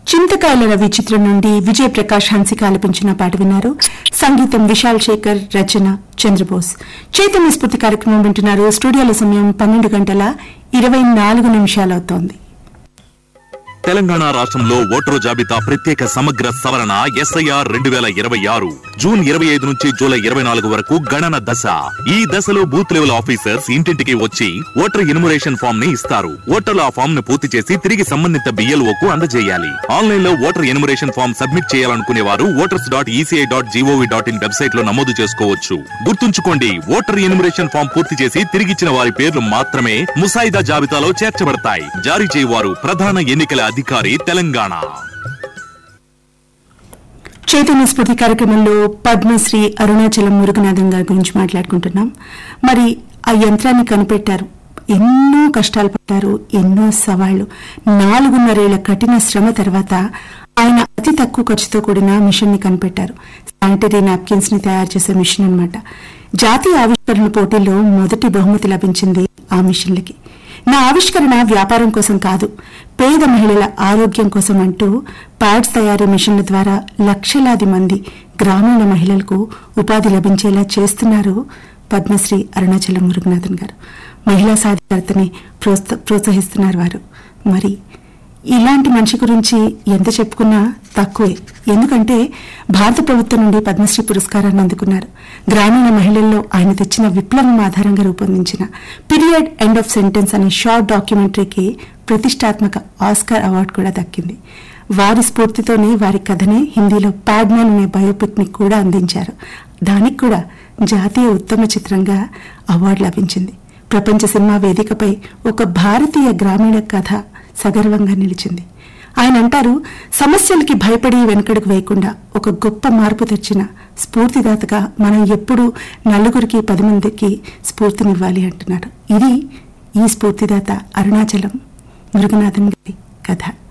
చింతకాయల రవి చిత్రం నుండి విజయ్ ప్రకాష్ హన్సిక ఆలపించిన పాట విన్నారు సంగీతం విశాల్ శేఖర్ రచన చంద్రబోస్ చైతన్య స్ఫూర్తి కార్యక్రమం వింటున్నారు స్టూడియోల సమయం పన్నెండు గంటల ఇరవై నాలుగు నిమిషాలవుతోంది తెలంగాణ రాష్ట్రంలో ఓటరు జాబితా ప్రత్యేక సమగ్ర సవరణ ఎస్ఐఆర్ రెండు వేల ఇరవై ఆరు జూన్ ఇరవై ఐదు నుంచి జూలై ఇరవై నాలుగు వరకు గణన దశ ఈ దశలో బూత్ లెవెల్ ఆఫీసర్స్ ఇంటింటికి వచ్చి ఓటర్ ఎన్యుమరేషన్ ఫామ్ ని ఇస్తారు ఓటర్లు ఆ ఫామ్ ను పూర్తి చేసి తిరిగి సంబంధిత BLO కు అందజేయాలి ఆన్లైన్ లో ఓటర్ ఎన్యుమరేషన్ ఫామ్ సబ్మిట్ చేయాలనుకునే వారు voters dot ECI dot GOV dot in website లో నమోదు చేసుకోవచ్చు గుర్తుంచుకోండి ఓటర్ ఎన్యుమరేషన్ ఫామ్ పూర్తి చేసి తిరిగిచ్చిన వారి పేర్లు మాత్రమే ముసాయిదా జాబితాలో చేర్చబడతాయి జారీ చేయవారు ప్రధాన ఎన్నికల అధికారి తెలంగాణ చైతన్య స్ఫూర్తి కార్యక్రమంలో పద్మశ్రీ అరుణాచలం మురుగనాథం గారి గురించి మాట్లాడుకుంటున్నాం మరి ఆ యంత్రాన్ని కనిపెట్టారు ఎన్నో కష్టాలు పడ్డారు ఎన్నో సవాళ్లు నాలుగున్నరేళ్ల కఠిన శ్రమ తర్వాత ఆయన అతి తక్కువ ఖర్చుతో కూడిన మిషన్ ని కనిపెట్టారు శానిటరీ నాప్కిన్స్ ని తయారు చేసే మిషన్ అన్నమాట జాతీయ ఆవిష్కరణ పోటీల్లో మొదటి బహుమతి లభించింది ఆ మిషన్లకి నా ఆవిష్కరణ వ్యాపారం కోసం కాదు పేద మహిళల ఆరోగ్యం కోసం అంటూ ప్యాడ్స్ తయారీ మిషన్ల ద్వారా లక్షలాది మంది గ్రామీణ మహిళలకు ఉపాధి లభించేలా చేస్తున్నారు పద్మశ్రీ అరుణాచలం మురుగనాథన్ గారు మహిళా సాధికారతని ప్రోత్స- ప్రోత్సహిస్తున్నారు వారు మరి ఇలాంటి మనిషి గురించి ఎంత చెప్పుకున్నా తక్కువే ఎందుకంటే భారత ప్రభుత్వం నుండి పద్మశ్రీ పురస్కారాన్ని అందుకున్నారు గ్రామీణ మహిళల్లో ఆయన తెచ్చిన విప్లవం ఆధారంగా రూపొందించిన పీరియడ్ ఎండ్ ఆఫ్ సెంటెన్స్ అనే షార్ట్ డాక్యుమెంటరీకి ప్రతిష్టాత్మక ఆస్కార్ అవార్డు కూడా దక్కింది వారి స్ఫూర్తితోనే వారి కథనే హిందీలో ప్యాడ్మ్యాన్ అనే బయోపిక్ ని కూడా అందించారు దానికి కూడా జాతీయ ఉత్తమ చిత్రంగా అవార్డు లభించింది ప్రపంచ సినిమా వేదికపై ఒక భారతీయ గ్రామీణ కథ సగర్వంగా నిలిచింది ఆయన అంటారు సమస్యలకి భయపడి వెనకడుగు వేయకుండా ఒక గొప్ప మార్పు తెచ్చిన స్ఫూర్తిదాతగా మనం ఎప్పుడూ నలుగురికి పది మందికి స్ఫూర్తినివ్వాలి అంటున్నారు ఇది ఈ స్ఫూర్తిదాత అరుణాచలం మురుగనాథన్ గారి కథ